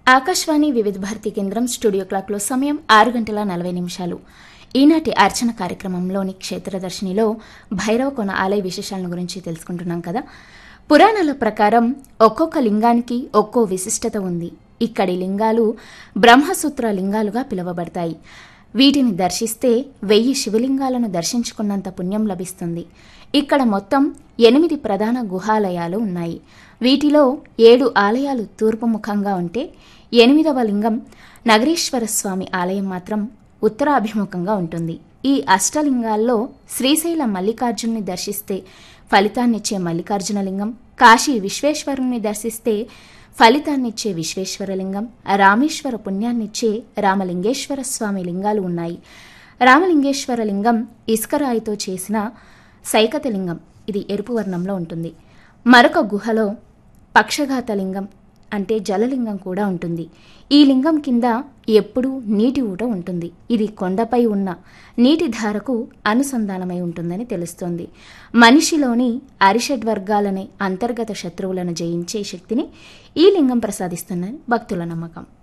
ఆకాశవాణి వివిధ భారతి కేంద్రం స్టూడియో క్లాక్లో సమయం ఆరు గంటల నలభై నిమిషాలు ఈనాటి అర్చన కార్యక్రమంలోని క్షేత్రదర్శినిలో భైరవకొన ఆలయ విశేషాలను గురించి తెలుసుకుంటున్నాం కదా పురాణాల ప్రకారం ఒక్కొక్క లింగానికి ఒక్కో విశిష్టత ఉంది ఇక్కడి లింగాలు బ్రహ్మసూత్ర లింగాలుగా పిలువబడతాయి వీటిని దర్శిస్తే వెయ్యి శివలింగాలను దర్శించుకున్నంత పుణ్యం లభిస్తుంది ఇక్కడ మొత్తం ఎనిమిది ప్రధాన గుహాలయాలు ఉన్నాయి వీటిలో ఏడు ఆలయాలు తూర్పు ముఖంగా ఉంటే ఎనిమిదవ లింగం నగరేశ్వర స్వామి ఆలయం మాత్రం ఉత్తరాభిముఖంగా ఉంటుంది ఈ అష్టలింగాల్లో శ్రీశైల మల్లికార్జునుని దర్శిస్తే ఫలితాన్నిచ్చే మల్లికార్జున లింగం కాశీ విశ్వేశ్వరుని దర్శిస్తే ఫలితాన్నిచ్చే విశ్వేశ్వరలింగం రామేశ్వర పుణ్యాన్నిచ్చే రామలింగేశ్వర స్వామి లింగాలు ఉన్నాయి రామలింగేశ్వర లింగం ఇసుకరాయితో చేసిన సైకత లింగం ఇది ఎరుపు వర్ణంలో ఉంటుంది మరొక గుహలో పక్షఘాత లింగం అంటే జలలింగం కూడా ఉంటుంది ఈ లింగం కింద ఎప్పుడూ నీటి ఊట ఉంటుంది ఇది కొండపై ఉన్న నీటి ధారకు అనుసంధానమై ఉంటుందని తెలుస్తోంది మనిషిలోని అరిషడ్ వర్గాలనే అంతర్గత శత్రువులను జయించే శక్తిని ఈ లింగం ప్రసాదిస్తుందని భక్తుల నమ్మకం